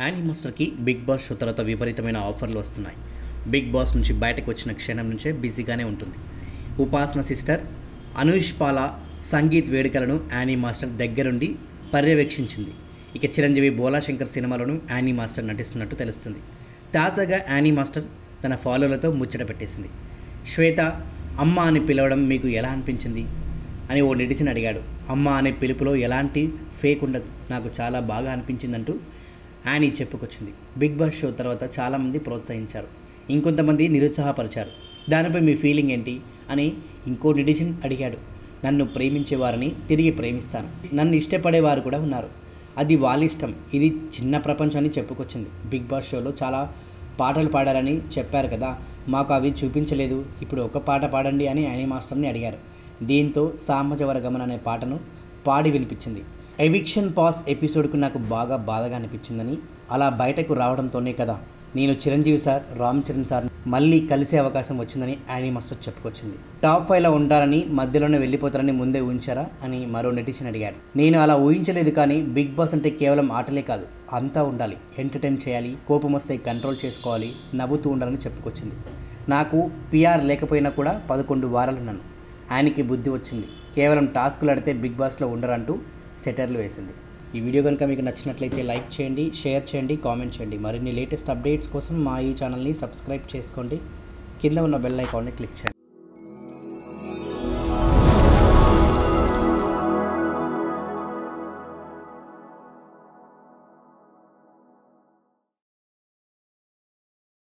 Annie మాస్టర్కి big Boss show తర్వాత విపరీతమైన ఆఫర్లు వస్తున్నాయి బిగ్ బాస్ నుంచి బయటకు వచ్చిన క్షణం నుంచే బిజీగానే ఉంటుంది ఉపాసన సిస్టర్ అనూష్ పాల సంగీత్ వేడుకలను యానీ మాస్టర్ దగ్గరుండి పర్యవేక్షించింది ఇక చిరంజీవి బోలాశంకర్ సినిమాలోనూ యానీ మాస్టర్ నటిస్తున్నట్టు తెలుస్తుంది తాజాగా యానీ మాస్టర్ తన ఫాలోలతో ముచ్చట పెట్టేసింది శ్వేత అమ్మ అని పిలవడం మీకు ఎలా అనిపించింది అని ఓ నెటిజన్ అడిగాడు అమ్మ అనే పిలుపులో ఎలాంటి ఫేక్ ఉండదు నాకు చాలా బాగా అనిపించిందంటూ యానీ చెప్పుకొచ్చింది బిగ్ బాస్ షో తర్వాత చాలామంది ప్రోత్సహించారు ఇంకొంతమంది నిరుత్సాహపరిచారు దానిపై మీ ఫీలింగ్ ఏంటి అని ఇంకో నెటిజన్ అడిగాడు నన్ను ప్రేమించేవారిని తిరిగి ప్రేమిస్తాను నన్ను ఇష్టపడేవారు కూడా ఉన్నారు అది వాళ్ళ ఇష్టం ఇది చిన్న ప్రపంచం అని చెప్పుకొచ్చింది బిగ్ బాస్ షోలో చాలా పాటలు పాడారని చెప్పారు కదా మాకు అవి చూపించలేదు ఇప్పుడు ఒక పాట పాడండి అని యానీ మాస్టర్ని అడిగారు దీంతో సామజవర గమన అనే పాటను పాడి వినిపించింది ఎవిక్షన్ పాస్ ఎపిసోడ్కు నాకు బాగా బాధగా అనిపించిందని అలా బయటకు రావడంతోనే కదా నేను చిరంజీవి సార్ రామ్ చరణ్ సార్ మళ్ళీ కలిసే అవకాశం వచ్చిందని యానీ మాస్టర్ చెప్పుకొచ్చింది టాప్ ఫైవ్లో ఉంటారని మధ్యలోనే వెళ్ళిపోతారని ముందే ఊహించారా అని మరో నెటిషన్ అడిగాడు నేను అలా ఊహించలేదు కానీ బిగ్ బాస్ అంటే కేవలం ఆటలే కాదు అంతా ఉండాలి ఎంటర్టైన్ చేయాలి కోపం వస్తే కంట్రోల్ చేసుకోవాలి నవ్వుతూ ఉండాలని చెప్పుకొచ్చింది నాకు పిఆర్ లేకపోయినా కూడా పదకొండు వారాలు ఉన్నాను ఆయనకి బుద్ధి వచ్చింది కేవలం టాస్కులు ఆడితే బిగ్ బాస్లో ఉండరంటూ సెటర్లు వేసింది ఈ వీడియో కనుక మీకు నచ్చినట్లయితే లైక్ చేయండి షేర్ చేయండి కామెంట్ చేయండి మరిన్ని లేటెస్ట్ అప్డేట్స్ కోసం మా ఈ ఛానల్ని సబ్స్క్రైబ్ చేసుకోండి కింద ఉన్న బెల్ ఐకాన్ని క్లిక్ చేయండి